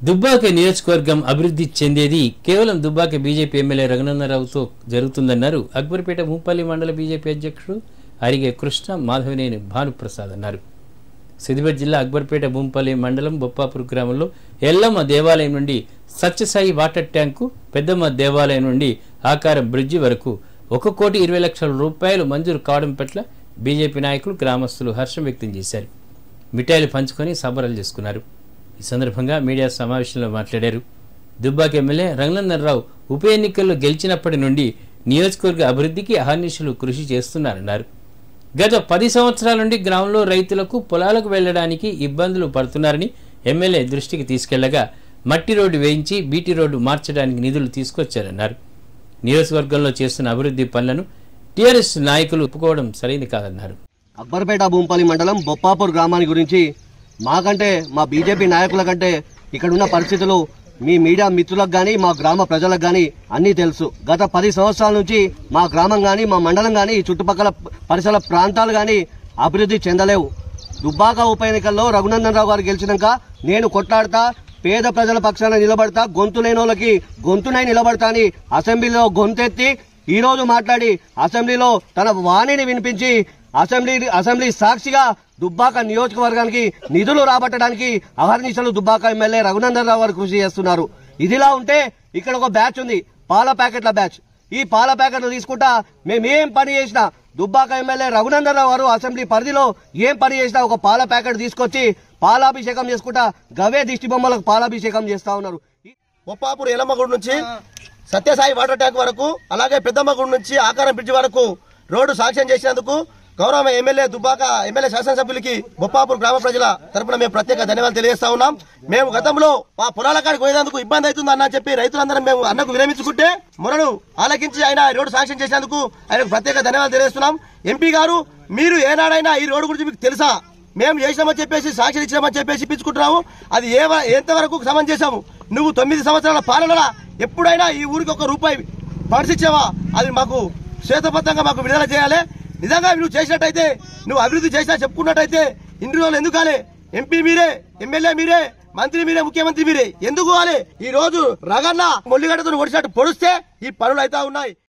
దుబ్బాక నియోజకవర్గం అభివృద్ధి చెందేది కేవలం దుబ్బాక బీజేపీ ఎమ్మెల్యే రఘునందరావుతో జరుగుతుందన్నారు అక్బర్పేట మూపల్లి మండల బీజేపీ అధ్యక్షుడు అరిగే కృష్ణ మాధవనేని భానుప్రసాద్ అన్నారు సిద్దిపేట జిల్లా అక్బర్పేట భూంపల్లి మండలం బొప్పాపూర్ గ్రామంలో ఎల్లమ్మ దేవాలయం నుండి సత్యసాయి వాటర్ ట్యాంకు పెద్దమ్మ దేవాలయం నుండి ఆకారం బ్రిడ్జి వరకు ఒక కోటి ఇరవై లక్షల రూపాయలు మంజూరు కావడం పట్ల బీజేపీ నాయకులు గ్రామస్తులు హర్షం వ్యక్తం చేశారు మిఠాయిలు పంచుకొని సంబరాలు చేసుకున్నారు ఈ సందర్భంగా మీడియా సమావేశంలో మాట్లాడారు దుబ్బాక ఎమ్మెల్యే రంగనందనరావు ఉప ఎన్నికల్లో గెలిచినప్పటి నుండి నియోజకవర్గ అభివృద్ధికి అహర్నిశలు కృషి చేస్తున్నారన్నారు గత పది సంవత్సరాల నుండి గ్రామంలో రైతులకు పొలాలకు వెళ్లడానికి ఇబ్బందులు పడుతున్నారని ఎమ్మెల్యే దృష్టికి తీసుకెళ్లగా మట్టి రోడ్డు వేయించి బీటీ రోడ్డు మార్చడానికి నిధులు తీసుకొచ్చారన్నారు నియోజకవర్గంలో చేస్తున్న అభివృద్ధి పనులను టీఆర్ఎస్ నాయకులు ఒప్పుకోవడం సరైంది కాదన్నారు అక్బర్పేట భూంపల్లి మండలం బొప్పాపూర్ గ్రామాన్ని గురించి మాకంటే మా బీజేపీ నాయకుల కంటే ఇక్కడ ఉన్న పరిస్థితులు మీ మీడియా మిత్రులకు గాని మా గ్రామ ప్రజలకు గాని అన్నీ తెలుసు గత పది సంవత్సరాల నుంచి మా గ్రామం గాని మా మండలం గాని ఈ చుట్టుపక్కల పరిసర ప్రాంతాలు గాని అభివృద్ధి చెందలేవు దుబ్బాక ఉప ఎన్నికల్లో రఘునందన్ రావు గారు గెలిచినాక నేను కొట్లాడతా పేద ప్రజల పక్షాన నిలబడతా గొంతు లేని వాళ్ళకి గొంతునై నిలబడతా అని అసెంబ్లీలో గొంతెత్తి ఈ రోజు మాట్లాడి అసెంబ్లీలో తన వాణిని వినిపించి అసెంబ్లీ అసెంబ్లీ సాక్షిగా దుబ్బాక నియోజకవర్గానికి నిధులు రాబట్టడానికి అహర్నిశలు దుబ్బాక ఎమ్మెల్యే రఘునందన్ రావు గారు కృషి చేస్తున్నారు ఇదిలా ఉంటే ఇక్కడ ఒక బ్యాచ్ ఉంది పాల ప్యాకెట్ల బ్యాచ్ ఈ పాల ప్యాకెట్లు తీసుకుంటా మేమేం పని చేసినా దుబ్బాక ఎమ్మెల్యే రఘునందన్ రావు గారు అసెంబ్లీ పరిధిలో ఏం పని చేసినా ఒక పాల ప్యాకెట్ తీసుకొచ్చి పాలాభిషేకం చేసుకుంటా గవే దిష్టి బొమ్మలకు పాలాభిషేకం చేస్తా ఉన్నారు బొప్పాపూర్ ఎలమ్మగూడు నుంచి సత్యసాయి వాటర్ ట్యాంక్ వరకు అలాగే పెద్దమ్మగూడు నుంచి ఆకారం బ్రిడ్జ్ వరకు రోడ్డు సాక్ష్యం చేసినందుకు గౌరవ ఎమ్మెల్యే దుబ్బాక ఎమ్మెల్యే శాసనసభ్యులకి బొప్పాపూర్ గ్రామ ప్రజల తరపున మేము ప్రత్యేక ధన్యవాదాలు తెలియజేస్తా ఉన్నాం మేము గతంలో మా పొలాల కాడికి పోయేందుకు ఇబ్బంది అవుతుంది అన్న చెప్పి రైతులందరం మేము అన్నకు విరమించుకుంటే మొరను ఆలకించి ఆయన ఈ రోడ్డు సాక్ష్యం చేసినందుకు ఆయనకు ప్రత్యేక ధన్యవాదాలు తెలియజేస్తున్నాం ఎంపీ గారు మీరు ఏనాడైనా ఈ రోడ్డు గురించి మీకు తెలుసా మేము చేసినామని చెప్పేసి సాక్షి ఇచ్చినామని చెప్పేసి ఇప్పించుకుంటున్నాము అది ఏ ఎంతవరకు సమం చేశాము నువ్వు తొమ్మిది సంవత్సరాల పాలనలో ఎప్పుడైనా ఈ ఊరికి ఒక రూపాయి పరిశిచ్చావా అది మాకు శ్వేతబద్ధంగా మాకు విడుదల చేయాలి నిజంగా నువ్వు చేసినట్టయితే నువ్వు అభివృద్ధి చేసినా చెప్పుకున్నట్టయితే ఇన్ని రోజులు ఎందుకు కాలే ఎంపీ మీరే ఎమ్మెల్యే మీరే మంత్రి మీరే ముఖ్యమంత్రి మీరే ఎందుకు కాలే ఈ రోజు రగన్న మొల్లిగడ్డతో ఒడిచినట్టు పొడిస్తే ఈ పనులు అయితే ఉన్నాయి